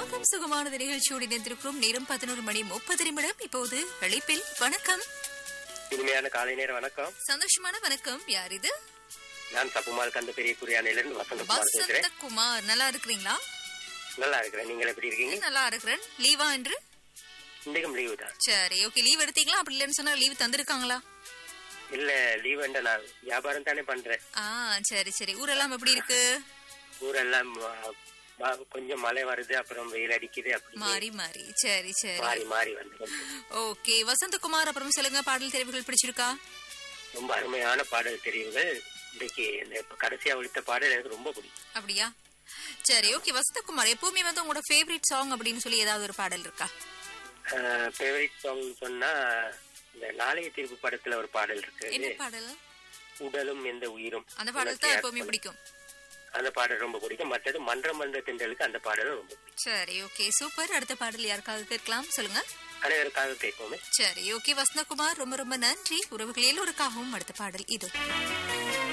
ராகம் சுகமானது நிகழ்ச்சியோடு இணைந்திருக்கிறோம் நேரம் பதினோரு மணி முப்பது நிமிடம் இப்போது அழைப்பில் வணக்கம் இனிமையான காலை நேர வணக்கம் சந்தோஷமான வணக்கம் யார் இது நான் தப்புமால் கந்த பெரிய குறியானையிலிருந்து வசந்தகுமார் பேசுறேன் வசந்தகுமார் நல்லா இருக்கிறீங்களா நல்லா இருக்கிறேன் நீங்கள் எப்படி இருக்கீங்க நல்லா இருக்கிறேன் லீவா என்று இன்றைக்கும் லீவு தான் சரி ஓகே லீவ் எடுத்தீங்களா அப்படி இல்லைன்னு சொன்னா லீவ் தந்திருக்காங்களா இல்ல லீவ் என்ற நான் வியாபாரம் தானே பண்றேன் ஆ சரி சரி ஊரெல்லாம் எப்படி இருக்கு ஊரெல்லாம் ஆ, ம- கொஞ்சம் மழை வருது அப்புறம் வெயில் அடிக்குது அப்படி மாறி மாறி சரி சரி மாறி மாறி வந்து ஓகே வசந்தகுமார் அப்புறம் சொல்லுங்க பாடல் தெரிவுகள் பிடிச்சிருக்கா ரொம்ப அருமையான பாடல் தெரிவுகள் இன்னைக்கு இந்த இப்ப கடைசியா ஒழித்த பாடல் எனக்கு ரொம்ப பிடிக்கும் அப்படியா சரி ஓகே வசந்தகுமார் எப்பவுமே வந்து உங்களோட ஃபேவரட் சாங் அப்படின்னு சொல்லி ஏதாவது ஒரு பாடல் இருக்கா ஃபேவரட் சாங் சொன்னா இந்த நாளைய தீர்ப்பு படத்துல ஒரு பாடல் என்ன இருக்கு பாடல் உடலும் எந்த உயிரும் அந்த பாடல் தான் எப்பவுமே பிடிக்கும் அந்த பாடல் ரொம்ப பிடிக்கும் மற்றது மன்றம் மன்ற தென்றலுக்கு அந்த பாடலும் ரொம்ப பிடிக்கும் சரி ஓகே சூப்பர் அடுத்த பாடல் யாருக்காவது கேட்கலாம் சொல்லுங்க அனைவருக்காக கேட்போமே சரி ஓகே வசந்தகுமார் ரொம்ப ரொம்ப நன்றி உறவுகள் எல்லோருக்காகவும் அடுத்த பாடல் இது